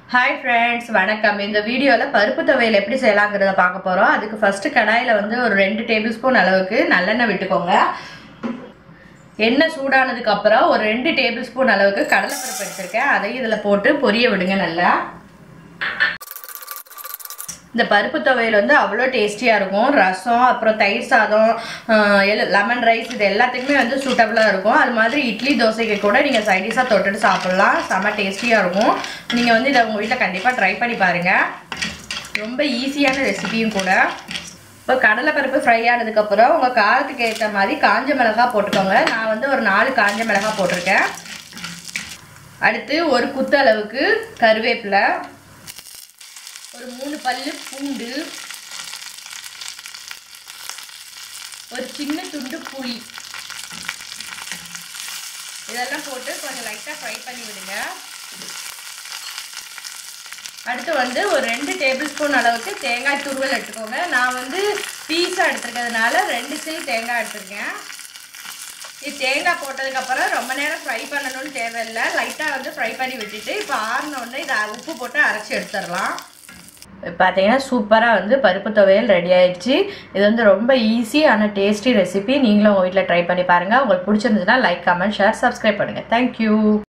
hi friends வணக்கம் இந்த வீடியோவில் பருப்பு துவையல் எப்படி செய்யலாங்கிறத பார்க்க போகிறோம் அதுக்கு ஃபஸ்ட்டு கடாயில் வந்து ஒரு ரெண்டு டேபிள் ஸ்பூன் அளவுக்கு நல்லெண்ணெய் விட்டுக்கோங்க எண்ணெய் சூடானதுக்கு அப்புறம் ஒரு ரெண்டு டேபிள் ஸ்பூன் அளவுக்கு கடலைப்பருப்பு எடுத்திருக்கேன் அதையும் இதில் போட்டு பொரிய விடுங்க நல்லா இந்த பருப்பு துவையல் வந்து அவ்வளோ டேஸ்டியாக இருக்கும் ரசம் அப்புறம் தயிர் சாதம் லெமன் ரைஸ் இது எல்லாத்துக்குமே வந்து சூட்டபுளாக இருக்கும் அது மாதிரி இட்லி தோசைக்கு கூட நீங்கள் சைடிஷாக தொட்டுட்டு சாப்பிட்லாம் செம்ம டேஸ்டியாக இருக்கும் நீங்கள் வந்து இதை உங்கள் வீட்டில் கண்டிப்பாக ட்ரை பண்ணி பாருங்கள் ரொம்ப ஈஸியான ரெசிபியும் கூட இப்போ கடலைப்பருப்பு ஃப்ரை ஆனதுக்கப்புறம் உங்கள் காரத்துக்கு ஏற்ற மாதிரி காஞ்ச மிளகாய் போட்டுக்கோங்க நான் வந்து ஒரு நாலு காஞ்ச மிளகாய் போட்டிருக்கேன் அடுத்து ஒரு குத்து அளவுக்கு கருவேப்பிலை ஒரு மூணு பல்லு பூண்டு ஒரு சின்ன துண்டு புளி இதெல்லாம் போட்டு கொஞ்சம் லைட்டாக ஃப்ரை பண்ணி விடுங்க அடுத்து வந்து ஒரு ரெண்டு டேபிள் ஸ்பூன் அளவுக்கு தேங்காய் துருவல் எடுத்துக்கோங்க நான் வந்து பீஸாக எடுத்துருக்கிறதுனால ரெண்டு சில் தேங்காய் எடுத்துருக்கேன் இது தேங்காய் போட்டதுக்கப்புறம் ரொம்ப நேரம் ஃப்ரை பண்ணணும்னு தேவையில்லை லைட்டாக வந்து ஃப்ரை பண்ணி விட்டுட்டு இப்போ ஆறினோடனே இதை உப்பு போட்டு அரைச்சி எடுத்துடலாம் பார்த்தீங்கன்னா சூப்பராக வந்து பருப்பு துவையல் ரெடி ஆயிடுச்சு இது வந்து ரொம்ப ஈஸி ஆனால் டேஸ்டி ரெசிபி நீங்களும் உங்கள் வீட்டில் ட்ரை பண்ணி பாருங்கள் உங்களுக்கு பிடிச்சிருந்துச்சுன்னா லைக் கமெண்ட் ஷேர் சப்ஸ்கிரைப் பண்ணுங்கள் தேங்க்யூ